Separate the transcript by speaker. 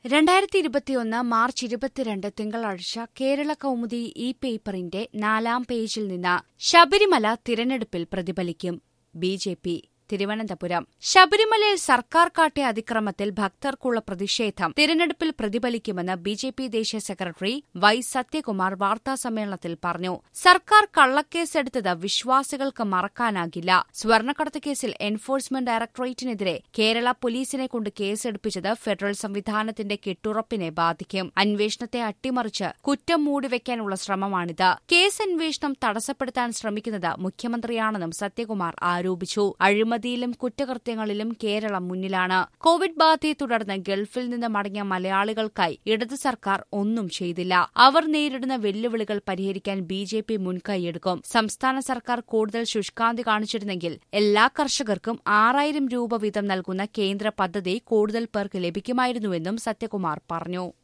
Speaker 1: രണ്ടായിരത്തി ഇരുപത്തിയൊന്ന് മാർച്ച് ഇരുപത്തിരണ്ട് തിങ്കളാഴ്ച കേരള കൗമുദി ഇ പേപ്പറിന്റെ നാലാം പേജിൽ നിന്ന് ശബരിമല തിരഞ്ഞെടുപ്പിൽ പ്രതിഫലിക്കും ബി ജെ പി തിരുവനന്തപുരം ശബരിമലയിൽ സർക്കാർ കാട്ടിയ അതിക്രമത്തിൽ ഭക്തർക്കുള്ള പ്രതിഷേധം തിരഞ്ഞെടുപ്പിൽ പ്രതിഫലിക്കുമെന്ന് ബി ജെ പി ദേശീയ സെക്രട്ടറി വൈ സത്യകുമാർ വാർത്താസമ്മേളനത്തിൽ പറഞ്ഞു സർക്കാർ കള്ളക്കേസെടുത്തത് വിശ്വാസികൾക്ക് മറക്കാനാകില്ല സ്വർണ്ണക്കടത്ത് കേസിൽ എൻഫോഴ്സ്മെന്റ് ഡയറക്ടറേറ്റിനെതിരെ കേരള പോലീസിനെ കൊണ്ട് കേസെടുപ്പിച്ചത് ഫെഡറൽ സംവിധാനത്തിന്റെ കെട്ടുറപ്പിനെ ബാധിക്കും അന്വേഷണത്തെ അട്ടിമറിച്ച് കുറ്റം മൂടിവെക്കാനുള്ള ശ്രമമാണിത് കേസ് അന്വേഷണം തടസ്സപ്പെടുത്താൻ ശ്രമിക്കുന്നത് മുഖ്യമന്ത്രിയാണെന്നും സത്യകുമാർ ആരോപിച്ചു അഴിമതിയിലും കുറ്റകൃത്യങ്ങളിലും കേരളം മുന്നിലാണ് കോവിഡ് ബാധയെ തുടർന്ന് ഗൾഫിൽ നിന്ന് മടങ്ങിയ മലയാളികൾക്കായി ഇടത് സർക്കാർ ഒന്നും ചെയ്തില്ല അവർ നേരിടുന്ന വെല്ലുവിളികൾ പരിഹരിക്കാൻ ബി ജെ പി മുൻകൈയെടുക്കും സംസ്ഥാന സർക്കാർ കൂടുതൽ ശുഷ്കാന്തി കാണിച്ചിരുന്നെങ്കിൽ എല്ലാ കർഷകർക്കും ആറായിരം രൂപ വീതം നൽകുന്ന കേന്ദ്ര പദ്ധതി കൂടുതൽ പേർക്ക് ലഭിക്കുമായിരുന്നുവെന്നും സത്യകുമാർ പറഞ്ഞു